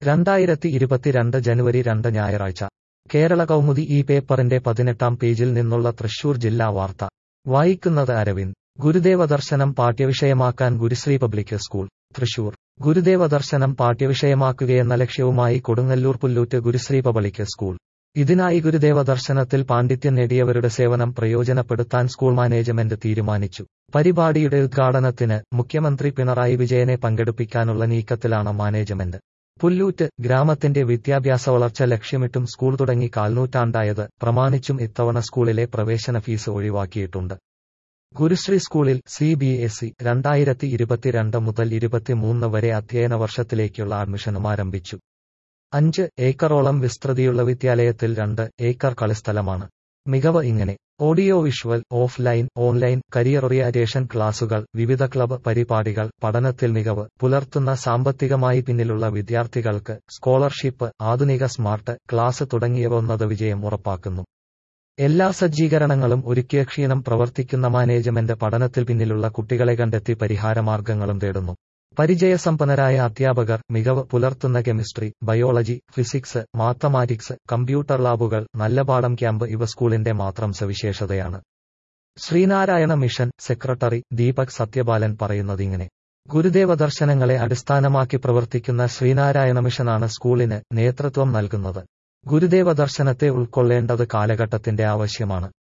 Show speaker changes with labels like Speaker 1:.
Speaker 1: രണ്ടായിരത്തി ഇരുപത്തിരണ്ട് ജനുവരി രണ്ട് ഞായറാഴ്ച കേരള കൗമുദി ഈ പേപ്പറിന്റെ പതിനെട്ടാം പേജിൽ നിന്നുള്ള തൃശൂർ ജില്ലാ വാർത്ത വായിക്കുന്നത് അരവിന്ദ് ഗുരുദേവ ദർശനം പാഠ്യവിഷയമാക്കാൻ ഗുരുശ്രീ പബ്ലിക് സ്കൂൾ തൃശൂർ ഗുരുദേവ ദർശനം പാഠ്യവിഷയമാക്കുകയെന്ന ലക്ഷ്യവുമായി കൊടുങ്ങല്ലൂർ പുല്ലൂറ്റ് ഗുരുശ്രീ പബ്ലിക് സ്കൂൾ ഇതിനായി ഗുരുദേവ ദർശനത്തിൽ പാണ്ഡിത്യം നേടിയവരുടെ സേവനം പ്രയോജനപ്പെടുത്താൻ സ്കൂൾ മാനേജ്മെന്റ് തീരുമാനിച്ചു പരിപാടിയുടെ ഉദ്ഘാടനത്തിന് മുഖ്യമന്ത്രി പിണറായി വിജയനെ പങ്കെടുപ്പിക്കാനുള്ള നീക്കത്തിലാണ് മാനേജ്മെന്റ് പുല്ലൂറ്റ് ഗ്രാമത്തിന്റെ വിദ്യാഭ്യാസ വളർച്ച ലക്ഷ്യമിട്ടും സ്കൂൾ തുടങ്ങി കാൽനൂറ്റാണ്ടായത് പ്രമാണിച്ചും ഇത്തവണ സ്കൂളിലെ പ്രവേശന ഫീസ് ഒഴിവാക്കിയിട്ടുണ്ട് ഗുരുശ്രീ സ്കൂളിൽ സി ബി എസ് ഇ രണ്ടായിരത്തി ഇരുപത്തിരണ്ട് മുതൽ ഇരുപത്തിമൂന്ന് വരെ അധ്യയന വർഷത്തിലേക്കുള്ള അഡ്മിഷനും ആരംഭിച്ചു അഞ്ച് ഏക്കറോളം വിസ്തൃതിയുള്ള വിദ്യാലയത്തിൽ രണ്ട് ഏക്കർ കളിസ്ഥലമാണ് മികവ് ഇങ്ങനെ audio visual offline online career orientation ക്ലാസുകൾ വിവിധ ക്ലബ്ബ് പരിപാടികൾ പഠനത്തിൽ മികവ് പുലർത്തുന്ന സാമ്പത്തികമായി പിന്നിലുള്ള വിദ്യാർത്ഥികൾക്ക് സ്കോളർഷിപ്പ് ആധുനിക സ്മാർട്ട് ക്ലാസ് തുടങ്ങിയവ ഉന്നത വിജയം ഉറപ്പാക്കുന്നു എല്ലാ സജ്ജീകരണങ്ങളും ഒരുക്കിയ ക്ഷീണം പ്രവർത്തിക്കുന്ന മാനേജ്മെന്റ് പഠനത്തിൽ പിന്നിലുള്ള കുട്ടികളെ കണ്ടെത്തി പരിഹാരമാർഗങ്ങളും തേടുന്നു പരിചയസമ്പന്നരായ അധ്യാപകർ മികവ് പുലർത്തുന്ന chemistry biology physics mathematics computer ലാബുകൾ നല്ല പാഠം ക്യാമ്പ് ഇവ സ്കൂളിന്റെ മാത്രം സവിശേഷതയാണ് ശ്രീനാരായണ മിഷൻ സെക്രട്ടറി ദീപക് സത്യപാലൻ പറയുന്നതിങ്ങനെ ഗുരുദേവ ദർശനങ്ങളെ അടിസ്ഥാനമാക്കി പ്രവർത്തിക്കുന്ന ശ്രീനാരായണ മിഷനാണ് സ്കൂളിന് നേതൃത്വം നൽകുന്നത് ഗുരുദേവ ദർശനത്തെ ഉൾക്കൊള്ളേണ്ടത് കാലഘട്ടത്തിന്റെ ആവശ്യമാണ്